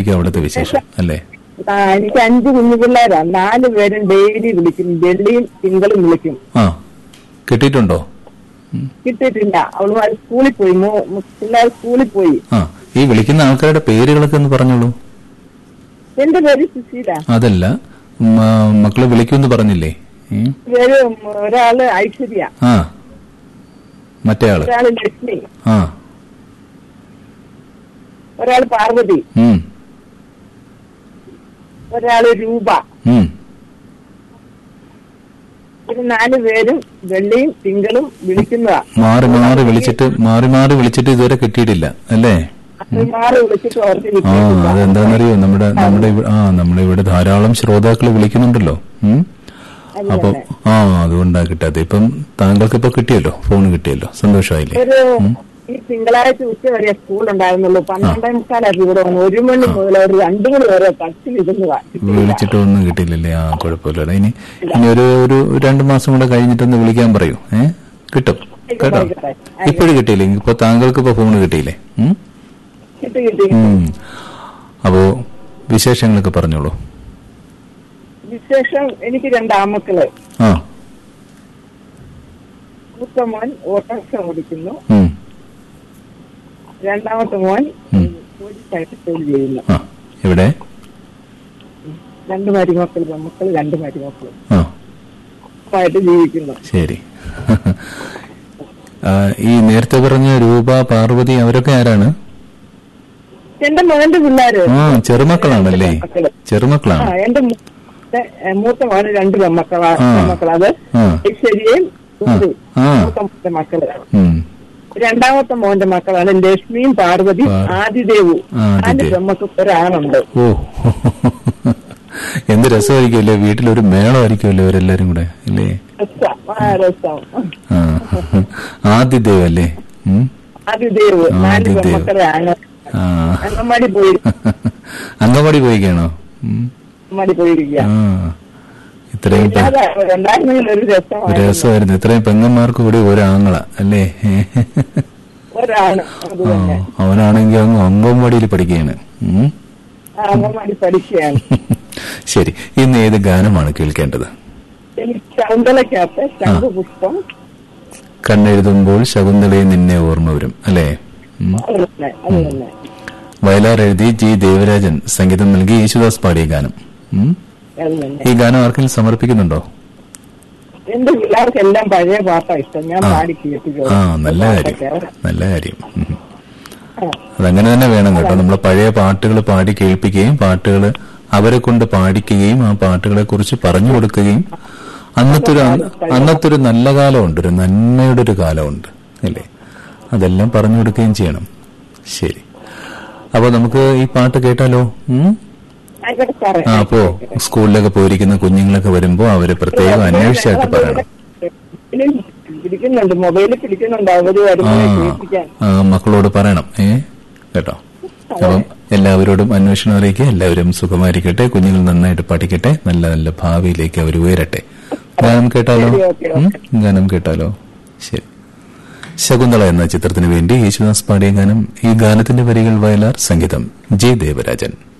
എനിക്ക് അവിടുത്തെ വിശേഷം അല്ലേ ആ എനിക്ക് അഞ്ച് കുഞ്ഞു പിള്ളേരാ നാല് പേരും ഡെയിലി വിളിക്കും വെള്ളിയും തിങ്കളും വിളിക്കും ആ കിട്ടിയിട്ടുണ്ടോ കിട്ടിയിട്ടില്ല അവളുമാർ സ്കൂളിൽ പോയി മോ- മു- പിള്ളേർ സ്കൂളിൽ പോയി ആ ഈ വിളിക്കുന്ന ആൾക്കാരുടെ പേരുകളൊക്കെ ഒന്ന് പറഞ്ഞോളൂ എന്റെ പേര് സുശീല അതല്ല മ- മക്കളെ വിളിക്കുമെന്ന് പറഞ്ഞില്ലേ ഏ? പേര് ഒരാള് ഐശ്വര്യ ആ മറ്റേ ആള് ഒരാള് ലക്ഷ്മി ആ ഒരാള് പാർവതി ഉം ഒരാള് രൂപ ഉം ഇത് നാല് പേരും വെള്ളിയും തിങ്കളും വിളിക്കുന്നതാ മാറി മാറി വിളിച്ചിട്ട് മാറി മാറി വിളിച്ചിട്ട് ഇതുവരെ കിട്ടിയിട്ടില്ല അല്ലേ അത് മാറി വിളിച്ചിട്ട് അവർക്ക് ആ കിട്ടിയിട്ടില്ല. അതെന്താണെന്നറിയോ നമ്മുടെ നമ്മുടെ ഇവ- ആ നമ്മുടെ ഇവിടെ ധാരാളം ശ്രോതാക്കൾ വിളിക്കുന്നുണ്ടല്ലോ ഉം അത് അപ്പൊ തന്നെ. ആ അതുകൊണ്ടാ കിട്ടാതെ ഇപ്പം താങ്കൾക്ക് ഇപ്പൊ കിട്ടിയല്ലോ ഫോൺ കിട്ടിയല്ലോ സന്തോഷമായില്ലേ ഒരു ഈ തിങ്കളാഴ്ച ഉച്ച വരെ സ്കൂൾ ഉണ്ടായിരുന്നുള്ളൂ പന്ത്രണ്ടേ മുക്കാലായിരുന്നു ഇവിടെ വന്നു ഒരു മണി മുതൽ ഒരു രണ്ടു മണി വരെ ടച്ചിൽ ഇരുന്നതാ വിളിച്ചിട്ടൊന്നും കിട്ടിയില്ലല്ലേ ആ കുഴപ്പമില്ല ഇനി ഇനി ഒരു ഒരു രണ്ടു മാസം കൂടെ കഴിഞ്ഞിട്ടൊന്ന് വിളിക്കാൻ പറയൂ ഏ കിട്ടും കേട്ടോ ആയിക്കോട്ടെ. ഇപ്പോഴും കിട്ടിയില്ലേ ഇപ്പൊ താങ്കൾക്ക് ഇപ്പൊ ഫോൺ കിട്ടിയില്ലേ ഉം? കിട്ടി കിട്ടി ഉം. അപ്പോ വിശേഷങ്ങളൊക്കെ പറഞ്ഞോളൂ വിശേഷം എനിക്ക് രണ്ട് ആമക്കള് ആ മൂത്ത മോൻ ഓട്ടോറിക്ഷ ഓടിക്കുന്നു ഉം. രണ്ടാമത്തെ മോൻ ഉം. പോലീസായിട്ട് ജോലി ചെയ്യുന്നു ആ എവിടെ രണ്ട് മരുമക്കൾ മക്കൾ രണ്ട് മരുമക്കൾ ആ ആയിട്ട് ജീവിക്കുന്നു ശരി ആ, ഈ നേരത്തെ പറഞ്ഞ രൂപ പാർവതി അവരൊക്കെ ആരാണ് എന്റെ മോന്റെ പിള്ളേര് ആ ചെറുമക്കളാണല്ലേ മക്കള്. ആ ചെറുമക്കളാണ് എന്റെ മൂ- ഏ, മൂത്ത മോന് രണ്ട് പെമ്മക്കളാ ആ. പെമ്മക്കൾ അത് ആ ഐശ്വര്യയും സുധു. ആ. മൂത്ത മോന്റെ മക്കള് ഉം. രണ്ടാമത്തെ മോന്റെ മക്കളാണ് ലക്ഷ്മിയും പാർവതി പാർ- ആദിദേവും ആദിദേവ്. നാല് പെമ്മക്ക് ഒരാണുണ്ട് ഓ എന്ത് രസമായിരിക്കുമല്ലേ വീട്ടിലൊരു മേളമായിരിക്കുമല്ലോ അവരെല്ലാരും കൂടെ അല്ലേ രസം. ആ രസം ആ ആദിദേവ് അല്ലേ ഉം? ആദിദേവ് നാല് ആദിദേവ്. പെമ്മക്കളാണ് ആ അങ്കമാടി പോയി അങ്കവാടി പോയിക്കാണോ ഉം. അങ്കമാടി പോയിരിക്കുക ആ ഇത്രയും പെ- ഉണ്ടായിരുന്നെങ്കിൽ ഒരു ഒരു രസമാണ് രസമായിരുന്നു ഇത്രയും പെങ്ങന്മാർക്ക് കൂടി ഒരാങ്ങള അല്ലേ ഒരാണ് അത് ആ തന്നെ അവനാണെങ്കിൽ അങ്ങ് അങ്കൻവാടിയിൽ പഠിക്കുകയാണ് ഉം. ആ, അങ്കമാടി പഠിക്കുകയാണ് ശരി ഇന്ന് ഏത് ഗാനമാണ് കേൾക്കേണ്ടത് എനിക്ക് ശകുന്തളക്കകത്ത് ശംഖുപുഷ്പം കണ്ണെഴുതുമ്പോൾ ശകുന്തളയെ നിന്നെ ഓർമ്മ വരും അല്ലേ ഉം. അത് തന്നെ അത് തന്നെ വയലാർ എഴുതി ജി ദേവരാജൻ സംഗീതം നൽകി യേശുദാസ് പാടിയ ഗാനം ഉം. അത് തന്നെ ഈ ഗാനം ആർക്കെങ്കിലും സമർപ്പിക്കുന്നുണ്ടോ എന്റെ പിള്ളേർക്കെല്ലാം പഴയ പാട്ടാ ഇഷ്ടം ഞാൻ ആ. പാടി കേൾപ്പിക്കും ആ നല്ല കാര്യം നല്ല കാര്യം ഉം. അതങ്ങനെ തന്നെ വേണം കേട്ടോ നമ്മളെ പഴയ പാട്ടുകൾ പാടി കേൾപ്പിക്കുകയും പാട്ടുകൾ അവരെ കൊണ്ട് പാടിക്കുകയും ആ പാട്ടുകളെ കുറിച്ച് പറഞ്ഞു കൊടുക്കുകയും അന്നത്തെ ഒരു അന്നത്തെ ഒരു നല്ല കാലമുണ്ട് ഒരു നന്മയുടെ ഒരു കാലമുണ്ട് അല്ലേ അതെല്ലാം പറഞ്ഞു കൊടുക്കുകയും ചെയ്യണം ശരി അപ്പൊ നമുക്ക് ഈ പാട്ട് കേട്ടാലോ ഉം? ആയിക്കോട്ടെ സാറേ ആ അപ്പോ സ്കൂളിലൊക്കെ പോയിരിക്കുന്ന കുഞ്ഞുങ്ങളൊക്കെ വരുമ്പോ അവര് പ്രത്യേകം അന്വേഷിച്ചായിട്ട് പറയണം ഇതിലും പിടിക്കുന്നുണ്ട് മൊബൈലിൽ പിടിക്കുന്നുണ്ട് അവര് ആ വരുമ്പോഴേ കേൾപ്പിക്കാൻ ആ, മക്കളോട് പറയണം ഏ കേട്ടോ അപ്പം എല്ലാവരോടും അന്വേഷണം അറിയിക്കുക എല്ലാവരും സുഖമായിരിക്കട്ടെ കുഞ്ഞുങ്ങൾ നന്നായിട്ട് പഠിക്കട്ടെ നല്ല നല്ല ഭാവിയിലേക്ക് അവർ ഉയരട്ടെ ഗാനം കേട്ടാലോ ശരി, ഓക്കേ, ഉം? ഗാനം കേട്ടാലോ ശരി ശകുന്തള എന്ന ചിത്രത്തിന് വേണ്ടി യേശുദാസ് പാടിയ ഗാനം ഈ ഗാനത്തിന്റെ വരികൾ വയലാർ സംഗീതം ജി ദേവരാജൻ